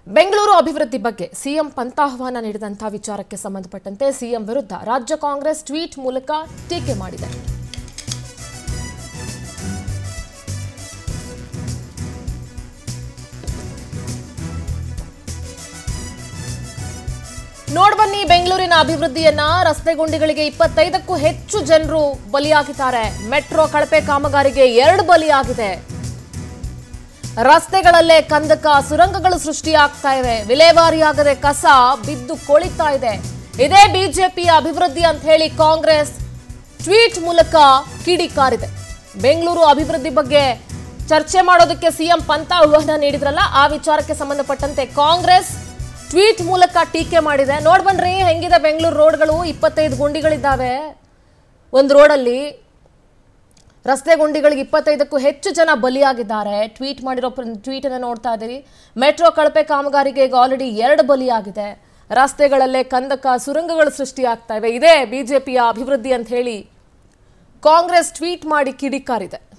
ಬೆಂಗಳೂರು ಅಭಿವೃದ್ಧಿ ಬಗ್ಗೆ ಸಿಎಂ ಪಂತಾಹ್ವಾನ ನೀಡಿದಂತಹ ವಿಚಾರಕ್ಕೆ ಸಂಬಂಧಪಟ್ಟಂತೆ ಸಿಎಂ ವಿರುದ್ಧ ರಾಜ್ಯ ಕಾಂಗ್ರೆಸ್ ಟ್ವೀಟ್ ಮೂಲಕ ಟೀಕೆ ಮಾಡಿದೆ ನೋಡ್ಬನ್ನಿ ಬೆಂಗಳೂರಿನ ಅಭಿವೃದ್ಧಿಯನ್ನ ರಸ್ತೆ ಗುಂಡಿಗಳಿಗೆ ಇಪ್ಪತ್ತೈದಕ್ಕೂ ಹೆಚ್ಚು ಜನರು ಬಲಿಯಾಗಿದ್ದಾರೆ ಮೆಟ್ರೋ ಕಳಪೆ ಕಾಮಗಾರಿಗೆ ಎರಡು ಬಲಿಯಾಗಿದೆ ರಸ್ತೆಗಳಲ್ಲೇ ಕಂದಕ ಸುರಂಗಗಳು ಸೃಷ್ಟಿಯಾಗ್ತಾ ಇವೆ ವಿಲೇವಾರಿಯಾಗದೆ ಕಸ ಬಿದ್ದು ಕೊಳಿತಾ ಇದೆ ಇದೇ ಬಿಜೆಪಿಯ ಅಭಿವೃದ್ಧಿ ಅಂತ ಹೇಳಿ ಕಾಂಗ್ರೆಸ್ ಟ್ವೀಟ್ ಮೂಲಕ ಕಿಡಿಕಾರಿದೆ ಬೆಂಗಳೂರು ಅಭಿವೃದ್ಧಿ ಬಗ್ಗೆ ಚರ್ಚೆ ಮಾಡೋದಕ್ಕೆ ಸಿಎಂ ಪಂತ ಆಹ್ವಾನ ನೀಡಿದ್ರಲ್ಲ ಆ ವಿಚಾರಕ್ಕೆ ಸಂಬಂಧಪಟ್ಟಂತೆ ಕಾಂಗ್ರೆಸ್ ಟ್ವೀಟ್ ಮೂಲಕ ಟೀಕೆ ಮಾಡಿದೆ ನೋಡ್ಬನ್ರಿ ಹೆಂಗಿದೆ ಬೆಂಗಳೂರು ರೋಡ್ಗಳು ಇಪ್ಪತ್ತೈದು ಗುಂಡಿಗಳಿದ್ದಾವೆ ಒಂದು ರೋಡಲ್ಲಿ ರಸ್ತೆ ಗುಂಡಿಗಳಿಗೆ ಇಪ್ಪತ್ತೈದಕ್ಕೂ ಹೆಚ್ಚು ಜನ ಬಲಿಯಾಗಿದ್ದಾರೆ ಟ್ವೀಟ್ ಮಾಡಿರೋ ಟ್ವೀಟ್ ಅನ್ನು ನೋಡ್ತಾ ಇದ್ದೀವಿ ಮೆಟ್ರೋ ಕಳಪೆ ಕಾಮಗಾರಿಗೆ ಈಗ ಆಲ್ರೆಡಿ ಎರಡು ಬಲಿಯಾಗಿದೆ ರಸ್ತೆಗಳಲ್ಲೇ ಕಂದಕ ಸುರಂಗಗಳು ಸೃಷ್ಟಿಯಾಗ್ತಾ ಇವೆ ಇದೇ ಬಿಜೆಪಿಯ ಅಭಿವೃದ್ಧಿ ಅಂತ ಹೇಳಿ ಕಾಂಗ್ರೆಸ್ ಟ್ವೀಟ್ ಮಾಡಿ ಕಿಡಿಕಾರಿದೆ